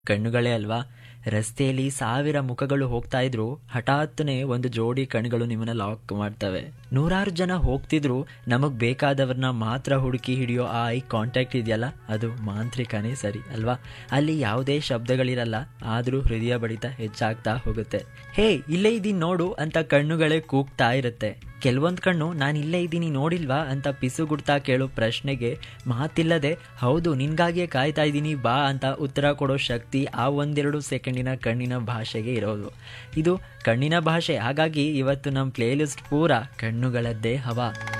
ಕಣ್ಣುಗಳೇ ಅಲ್ವಾ ರಸ್ತೆಯಲ್ಲಿ ಸಾವಿರ ಮುಖಗಳು ಹೋಗ್ತಾ ಇದ್ರು ಹಠಾತ್ತನೆ ಒಂದು ಜೋಡಿ ಕಣ್ಣುಗಳು ನಿಮ್ಮನ್ನ ಲಾಕ್ ಮಾಡ್ತವೆ ನೂರಾರು ಜನ ಹೋಗ್ತಿದ್ರು ನಮಗ್ ಬೇಕಾದವ್ರನ್ನ ಮಾತ್ರ ಹುಡುಕಿ ಹಿಡಿಯೋ ಆ ಐ ಕಾಂಟ್ಯಾಕ್ಟ್ ಇದೆಯಲ್ಲ ಅದು ಮಾಂತ್ರಿಕನೇ ಸರಿ ಅಲ್ವಾ ಅಲ್ಲಿ ಯಾವುದೇ ಶಬ್ದಗಳಿರಲ್ಲ ಆದ್ರೂ ಹೃದಯ ಬಡಿತ ಹೆಚ್ಚಾಗ್ತಾ ಹೋಗುತ್ತೆ ಹೇ ಇಲ್ಲೇ ಇದೀನಿ ನೋಡು ಅಂತ ಕಣ್ಣುಗಳೇ ಕೂಗ್ತಾ ಇರುತ್ತೆ ಕೆಲವೊಂದ್ ಕಣ್ಣು ನಾನು ಇಲ್ಲೇ ಇದ್ದೀನಿ ನೋಡಿಲ್ವಾ ಅಂತ ಪಿಸುಗುಡ್ತಾ ಕೇಳೋ ಪ್ರಶ್ನೆಗೆ ಮಾತಿಲ್ಲದೆ ಹೌದು ನಿನ್ಗಾಗಿಯೇ ಕಾಯ್ತಾ ಇದ್ದೀನಿ ಬಾ ಅಂತ ಉತ್ತರ ಕೊಡೋ ಶಕ್ತಿ ಆ ಒಂದೆರಡು ಸೆಕೆಂಡಿನ ಕಣ್ಣಿನ ಭಾಷೆಗೆ ಇರೋದು ಇದು ಕಣ್ಣಿನ ಭಾಷೆ ಹಾಗಾಗಿ ಇವತ್ತು ನಮ್ಮ ಪ್ಲೇಲಿಸ್ಟ್ ಪೂರ ಕಣ್ಣುಗಳದ್ದೇ ಹವಾ